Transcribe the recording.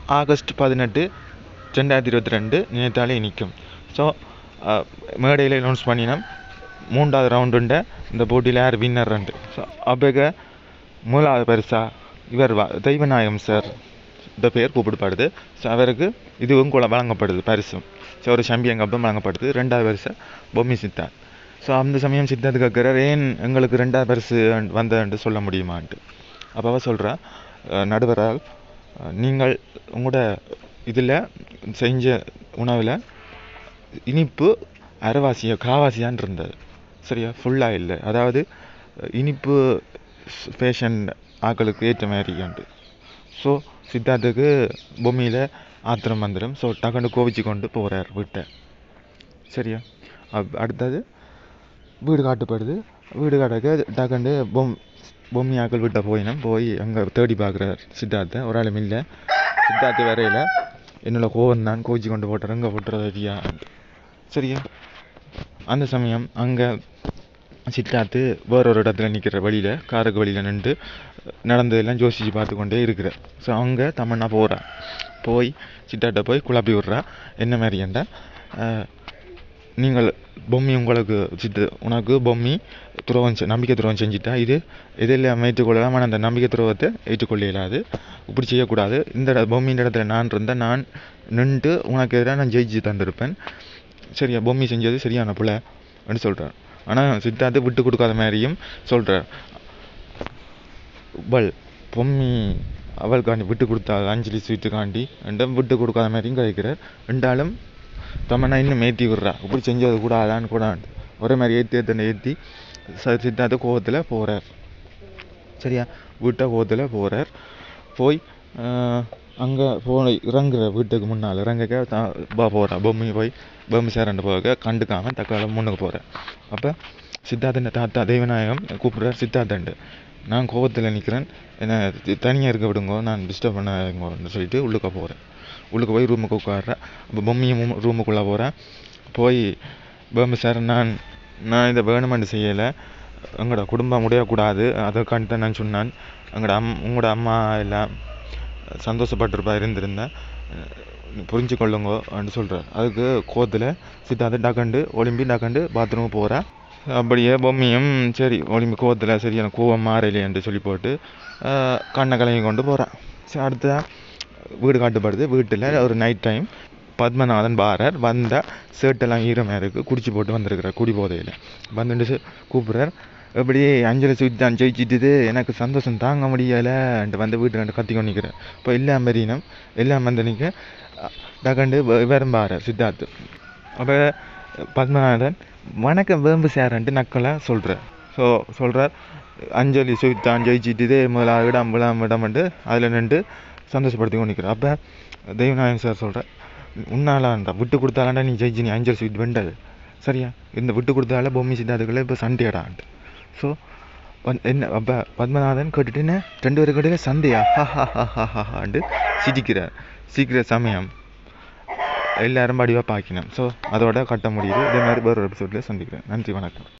August பதினெட்டு ரெண்டாயிரத்தி இருபத்தி ரெண்டு நினைத்தாலே இனிக்கும் ஸோ மேடையில் அனௌன்ஸ் பண்ணினோம் மூன்றாவது ரவுண்டுண்ட இந்த போட்டியில் யார் வின்னர் ரெண்டு ஸோ அப்பக மூணாவது பரிசா இவர் வ- தெய்வநாயகம் சார் இந்த பேர் கூப்பிடப்படுது ஸோ அவருக்கு இதுவும் கூட வழங்கப்படுது பரிசும் ஸோ ஒரு சாம்பியன் கப்பும் வழங்கப்படுது ரெண்டாவது பரிசு பொம்மி சித்தார்த் ஸோ அந்த சமயம் சித்தார்த் கேட்குறார் ஏன் எங்களுக்கு ரெண்டாவது பரிசு வந்ததுன்ட்டு சொல்ல முடியுமான்ட்டு அப்போ அவ சொல்கிறா நடுவரால் அஹ், நீங்கள் உங்களோட இதில் செஞ்ச உணவில் இனிப்பு அரைவாசியா காவாசியான் இருந்தது சரியா ஃபுல்லாக இல்லை அதாவது அஹ், இனிப்பு ஃபேஷன் ஆக்களுக்கு ஏற்ற மாதிரியாண்டு ஸோ சித்தார்த்துக்கு பொம்மியில் ஆத்திரம் வந்துடும் ஸோ டக்குன்னு கோவிச்சு கொண்டு போகிறார் வீட்டை சரியா அப் அடுத்தது வீடு காட்டப்படுது வீடு காட்டக்க டக்குண்டு பொம் பொம்மி ஆக்கள் வீட்டை போயினோம் போய் அங்கே தேடி பார்க்குறார் சித்தார்த்தை ஒரு ஆளும் இல்லை சித்தார்த்து வரையில் என்னோட கோவம் தான் கோவிச்சு கொண்டு போட்டுறேன் இங்கே போட்டுறது ஐயா சரியா அந்த சமயம் அங்கே சித்தார்த்து வேற ஒரு இடத்துல நிற்கிற வழியில் காருக்கு வழியில் நின்று நடந்ததெல்லாம் யோசிச்சு பார்த்து கொண்டே இருக்கிறார் ஸோ அங்கே தமன்னா போகிறா போய் சித்தார்ட்ட போய் குழப்பி விட்றா என்ன மாதிரியாண்டா அஹ், நீங்கள் பொம்மி உங்களுக்கு சித்து உனக்கு பொம்மி துரோகம் செ- நம்பிக்கை துரோகம் செஞ்சுட்டா இது எதில் ஏற்றுக்கொள்ளலாம் ஆனால் அந்த நம்பிக்கை துரோகத்தை ஏற்றுக்கொள்ள இயலாது இப்படி செய்யக்கூடாது இந்த இட- பொம்மியின் இடத்துல நான் இருந்தால் நான் நின்று உனக்கு எதிராக நான் ஜெயிச்சு தந்திருப்பேன் சரியா பொம்மி செஞ்சது சரியான பிள்ளை அப்படின்னு சொல்கிறார் ஆனால் சித்தார்த்து விட்டு கொடுக்காத மாதிரியும் சொல்கிறார் பல் பொம்மி அவளுக்காண்டி விட்டு கொடுத்தாள் அஞ்சலி ஸ்வீட்டுக்காண்டி ரெண்டும் விட்டு கொடுக்காத மாதிரியும் கழிக்கிறார் ரெண்டாலும் தமன்னா இன்னும் ஏற்றி விடுறா இப்படி செஞ்சது கூடாதான்னு கூட ஒரே மாதிரி ஏற்றி ஏற்றி ஏற்றி சித்தார்த்த கோவத்தில் போகிறார் சரியா வீட்டை கோவத்தில் போகிறார் போய் அங்கே போய் இறங்குற வீட்டுக்கு முன்னால் இறங்கக்க தான் பா போகிறா பொம்மி போய் பொம்மி சேரண்ட போக கண்டுக்காம தக்கால முன்னுக்கு போகிறேன் அப்போ சித்தார்த்தன் தாத்தா தெய்வநாயகம் கூப்பிடுறார் சித்தார்த்தன்ட்டு நான் கோவத்தில் நிற்கிறேன் என்ன தனியாக இருக்க விடுங்கோ நான் டிஸ்டர்ப் பண்ணாதீங்கன்னு சொல்லிட்டு உள்ளுக்க போகிறேன் உள்ளுக்கு போய் ரூமுக்கு உட்காடுறேன் அப்போ பொம்மியும் ரூமுக்குள்ளே போகிறேன் போய் பொம்மை சார் நான் நான் இதை வேணுமென்று செய்யலை எங்களோட குடும்பம் முடியக்கூடாது அதற்காண்டி தான் நான் சொன்னேன் எங்களோட அம் உங்களோட அம்மா எல்லாம் சந்தோஷப்பட்டிருப்பா இருந்திருந்தேன் அஹ் புரிஞ்சு கொள்ளுங்கோ அப்படின்னு சொல்கிறார் அதுக்கு கோவத்தில் சித்தார்த்து டக்கண்டு ஒலிம்பி டக்கண்டு பாத்ரூமுக்கு போகிறா அப்படியே பொம்மியும் சரி ஒலிம்பி கோவத்தில் சரி எனக்கு கோவம் மாறலையேன்னு சொல்லி போட்டு அஹ் கண்ணை கலங்கி கொண்டு போகிறான் சரி அடுத்ததாக வீடு காட்டப்படுது வீட்டில் ஒரு நைட் டைம் பத்மநாதன் பாரர் வந்தால் ஷர்ட்டெல்லாம் ஈரமாக இருக்குது குடிச்சு போட்டு வந்திருக்கிறார் குடி போதையில் வந்துட்டு கூப்பிட்றார் எப்படி அஞ்சலி சுவிட் தான் ஜெயிச்சிட்டுது எனக்கு சந்தோஷம் தாங்க முடியலைன்ட்டு வந்து வீட்டு ரெண்டு கத்தி கொண்டு நிற்கிறேன் இப்போ எல்லாம் மறியினம் எல்லாம் வந்து நிற்க டக்கண்டு வேறும் பாரர் சித்தார்த்து அப்போ பத்மநாதன் வணக்கம் வேம்பு சார்ன்ட்டு நக்கலாக சொல்கிறார் ஸோ சொல்கிறார் அஞ்சலி சுவிட் தான் ஜெயிச்சிட்டுது முதலாக இடம் விழாம் இடம்ட்டு அதில் நின்று சந்தோஷப்படுத்தி கொண்டு நிற்கிறார் அப்போ தெய்வநாயகன் சார் சொல்கிறார் உன்னாலாண்டா விட்டு கொடுத்தாலாண்டா நீ ஜெயிச்சு நீ அஞ்சல் ஸ்வீட் வெண்டது சரியா இந்த விட்டு கொடுத்தால பொம்மி சித்தாதுக்குள்ள இப்போ சண்டையடான்ட்டு ஸோ என்ன அப்போ பத்மநாதன் கேட்டுட்டு என்ன ரெண்டு பேருக்கு இடையில சண்டையா ஹா ஹா ஹா ஹா ஹா ஹான்ட்டு சிரிக்கிறார் சிரிக்கிற சமயம் எல்லாரும் படிவாக பார்க்கணும் ஸோ அதோட கட்ட முடியுது இதே மாதிரி வேறு ஒரு எபிசோடில் சந்திக்கிறேன் நன்றி வணக்கம்